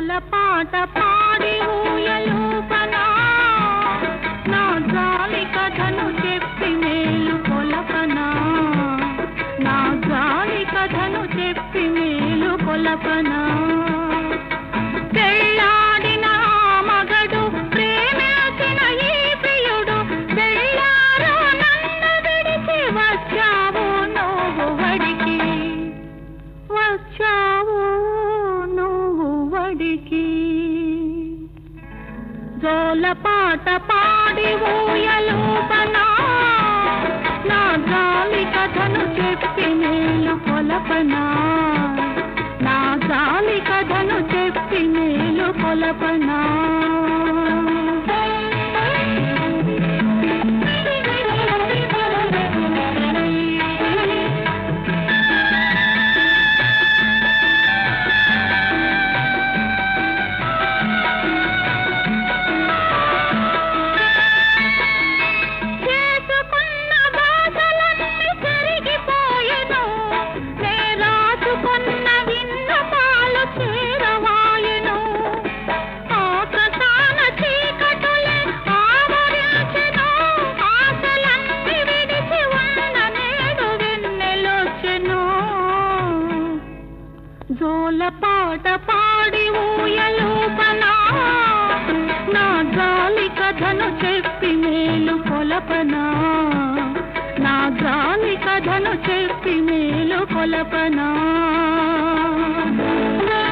జోల పాట పాడి ఊయలూపనా నా జాలి కథను చెప్పి మేలు కొలపనా నా జాలి కథను చెప్పి మేలు కొలపనా పెళ్ళాడిన ఆ మగడు ప్రేమించిన ఈ ప్రియుడు వెళ్ళారో నన్ను విడిచి వచ్చావు నువ్వు వడికి వచ్చావు నువ్వు వడికి జోల పాట పాడి ఊయలూపనా నా జాలి కథను చెప్పి నేను కొలపనా నా జాలి కథను చెప్పి నేను కొలపనా చేసుకున్న బాధలన్నీ కరిగిపోయెను. నే రాసుకున్న విన్నపాలు చేరవాయెను. ఆకాశాన చీకటులే ఆవరించెను. ఆశలన్నీ విడిచి ఉన్న నేడు వెన్నెలొచ్చెను. జోల పాట పాడి ఊయలూపనా నా జాలి కథను చెప్పి మేలు కొలపనా నా జాలి కథను చెప్పి మేలు కొలపనా